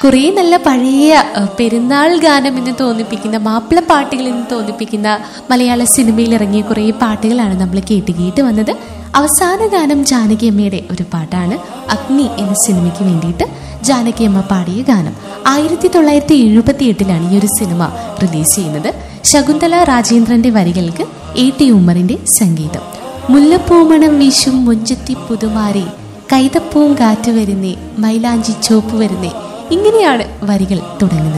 കുറേ നല്ല പഴയ അഹ്, പെരുന്നാൾ ഗാനം എന്ന് തോന്നിപ്പിക്കുന്ന മാപ്പിള പാട്ടുകൾ എന്ന് തോന്നിപ്പിക്കുന്ന മലയാള സിനിമയിൽ ഇറങ്ങിയ കുറേ പാട്ടുകളാണ് നമ്മൾ കേട്ട് കേട്ട് വന്നത് അവസാന ഗാനം ജാനകി അമ്മയുടെ ഒരു പാട്ടാണ് അഗ്നി എന്ന സിനിമയ്ക്ക് വേണ്ടിയിട്ട് ജാനകി അമ്മ പാടിയ ഗാനം ആയിരത്തി തൊള്ളായിരത്തി എഴുപത്തി എട്ടിലാണ് ഈ ഒരു സിനിമ റിലീസ് ചെയ്യുന്നത് ശകുന്തള രാജേന്ദ്രന്റെ വരികൾക്ക് എ ടി ഉമ്മറിന്റെ സംഗീതം മുല്ലപ്പൂമണം വീശും മുഞ്ചത്തി പുതുമാരി കൈതപ്പൂവും കാറ്റ് വരുന്നേ മൈലാഞ്ചി ചോപ്പ് വരുന്നേ ഇങ്ങനെയാണ് വരികൾ തുടങ്ങുന്നത്